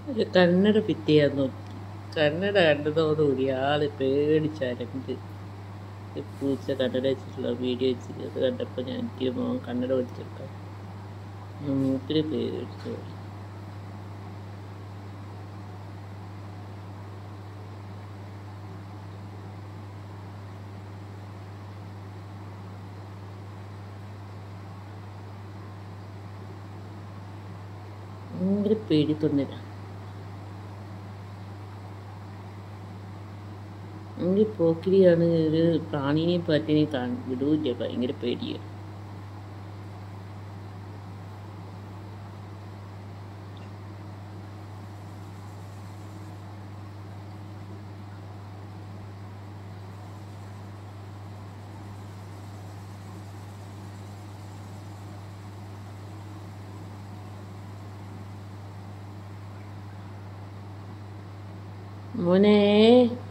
ഒരു കണ്ണട ഫിറ്റ് ചെയ്യാൻ നോക്കി കണ്ണട കണ്ടതോടുകൂടി ആള് പേടിച്ചരണ്ട് ഈ പൂച്ച കണ്ണട വെച്ചിട്ടുള്ള വീഡിയോ വെച്ചിട്ട് അത് കണ്ടപ്പോൾ ഞാൻ എനിക്ക് മോൻ കണ്ണട പിടിച്ചെടുക്കാം മൂപ്പര് പേടിച്ചു പോയി. ഭയങ്കര പേടി തൊന്നില്ല ഈ പോക്കിരിയാണ് ഒരു പ്രാണിനെയും പറ്റിനെയും കാണ വിടൂല്ല ഭയങ്കര പേടിയാണ് മോനെ